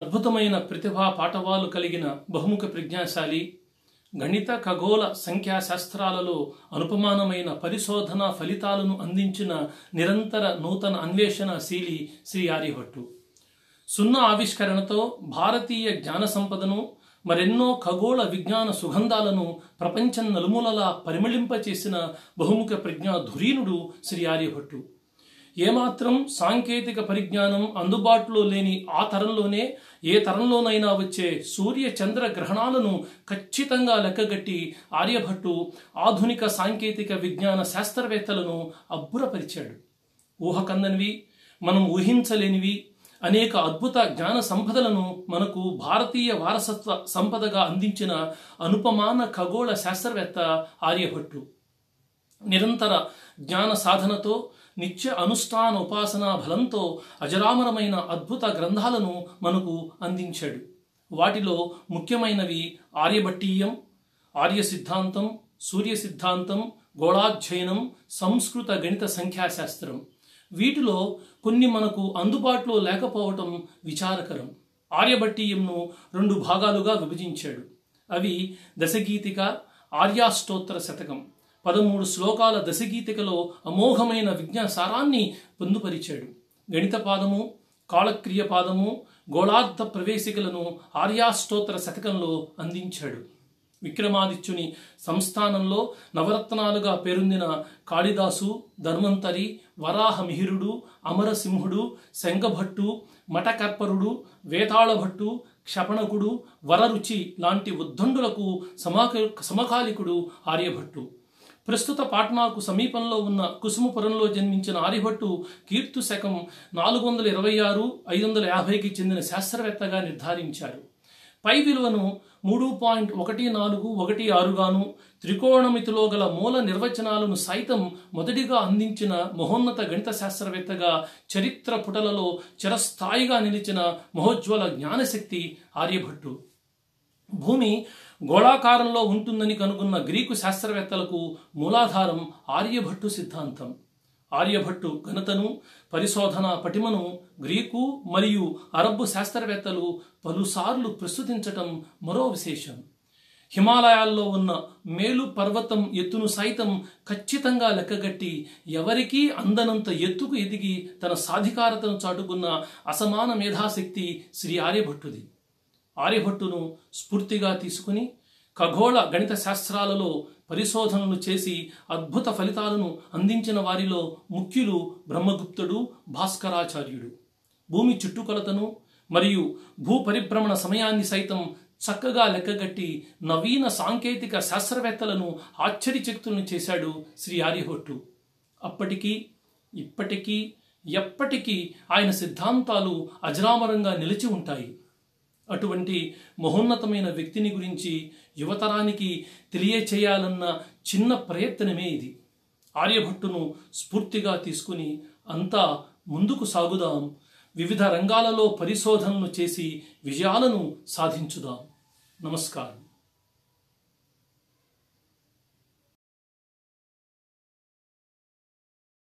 అద్భుతమైన ప్రతిభా పాఠవాలు కలిగిన బహుముఖ ప్రజ్ఞాశాలి గణిత ఖగోళ సంఖ్యా శాస్త్రాలలో అనుపమానమైన పరిశోధన ఫలితాలను అందించిన నిరంతర నూతన అన్వేషణశీలి శ్రీ ఆర్యభట్టు సున్నా ఆవిష్కరణతో భారతీయ జ్ఞాన సంపదను మరెన్నో ఖగోళ విజ్ఞాన సుగంధాలను ప్రపంచం నలుమూలలా పరిమళింపచేసిన బహుముఖ ప్రజ్ఞా ధురీనుడు శ్రీ ఆర్యభట్టు ఏమాత్రం సాంకేతిక పరిజ్ఞానం అందుబాటులో లేని ఆ తరంలోనే ఏ తరంలోనైనా వచ్చే సూర్య చంద్ర గ్రహణాలను ఖచ్చితంగా లెక్కగట్టి ఆర్యభట్టు ఆధునిక సాంకేతిక విజ్ఞాన శాస్త్రవేత్తలను అబ్బురపరిచాడు ఊహకందనివి మనం ఊహించలేనివి అనేక అద్భుత జ్ఞాన సంపదలను మనకు భారతీయ వారసత్వ సంపదగా అందించిన అనుపమాన ఖగోళ శాస్త్రవేత్త ఆర్యభట్టు నిరంతర జ్ఞాన సాధనతో నిత్య అనుష్ఠాన ఉపాసనా బలంతో అజరామరమైన అద్భుత గ్రంథాలను మనకు అందించాడు వాటిలో ముఖ్యమైనవి ఆర్యభట్టీయం ఆర్య సిద్ధాంతం సూర్య సిద్ధాంతం గోళాధ్యయనం సంస్కృత గణిత సంఖ్యాశాస్త్రం వీటిలో కొన్ని మనకు అందుబాటులో లేకపోవటం విచారకరం ఆర్యభట్టీయంను రెండు భాగాలుగా విభజించాడు అవి దశగీతిక ఆర్యాష్టోత్తర శతకం పదమూడు శ్లోకాల దశగీతికలో అమోఘమైన విజ్ఞాసారాన్ని పొందుపరిచాడు గణిత పాదము కాళక్రియ పాదము గోళార్థ ప్రవేశికలను ఆర్యాష్టోత్తర శతకంలో అందించాడు విక్రమాదిత్యుని సంస్థానంలో నవరత్నాలుగా పేరొందిన కాళిదాసు ధన్వంతరి వరాహమిహిరుడు అమరసింహుడు శంఖభట్టు మఠకర్పరుడు వేతాళభట్టు క్షపణకుడు వరరుచి లాంటి ఉద్దండులకు సమాక సమకాలికుడు ఆర్యభట్టు ప్రస్తుత పాట్నాకు సమీపంలో ఉన్న కుసుమపురంలో జన్మించిన ఆర్యభట్టు కీర్తు శకం నాలుగు వందల ఇరవై ఆరు ఐదు వందల యాభైకి చెందిన శాస్త్రవేత్తగా నిర్ధారించారు పై విలువను మూడు పాయింట్ ఒకటి నాలుగు ఒకటి ఆరుగాను త్రికోణమితిలో గల మూల నిర్వచనాలను సైతం మొదటిగా అందించిన మహోన్నత గణిత శాస్త్రవేత్తగా చరిత్ర పుటలలో చిరస్థాయిగా నిలిచిన మహోజ్వల జ్ఞానశక్తి ఆర్యభట్టు భూమి గోళాకారంలో ఉంటుందని కనుగొన్న గ్రీకు శాస్త్రవేత్తలకు మూలాధారం ఆర్యభట్టు సిద్ధాంతం ఆర్యభట్టు ఘనతను పరిశోధన పటిమను గ్రీకు మరియు అరబ్బు శాస్త్రవేత్తలు పలుసార్లు ప్రస్తుతించటం మరో విశేషం హిమాలయాల్లో ఉన్న మేలు పర్వతం ఎత్తును సైతం ఖచ్చితంగా లెక్కగట్టి ఎవరికీ అందనంత ఎత్తుకు ఎదిగి తన సాధికారతను చాటుకున్న అసమాన మేధాశక్తి శ్రీ ఆర్యభట్టుది ఆర్యభట్టును స్ఫూర్తిగా తీసుకుని ఖగోళ గణిత శాస్త్రాలలో పరిశోధనలు చేసి అద్భుత ఫలితాలను అందించిన వారిలో ముఖ్యులు బ్రహ్మగుప్తుడు భాస్కరాచార్యుడు భూమి చుట్టుకొలతను మరియు భూ పరిభ్రమణ సమయాన్ని సైతం చక్కగా లెక్కగట్టి నవీన సాంకేతిక శాస్త్రవేత్తలను ఆశ్చర్యచక్తులను చేశాడు శ్రీ ఆర్యభట్టు అప్పటికీ ఇప్పటికీ ఎప్పటికీ ఆయన సిద్ధాంతాలు అజరామరంగా నిలిచి ఉంటాయి అటువంటి మహోన్నతమైన వ్యక్తిని గురించి యువతరానికి తెలియచేయాలన్న చిన్న ప్రయత్నమే ఇది ఆర్యభట్టును స్ఫూర్తిగా తీసుకుని అంతా ముందుకు సాగుదాం వివిధ రంగాలలో పరిశోధనలు చేసి విజయాలను సాధించుదాం నమస్కారం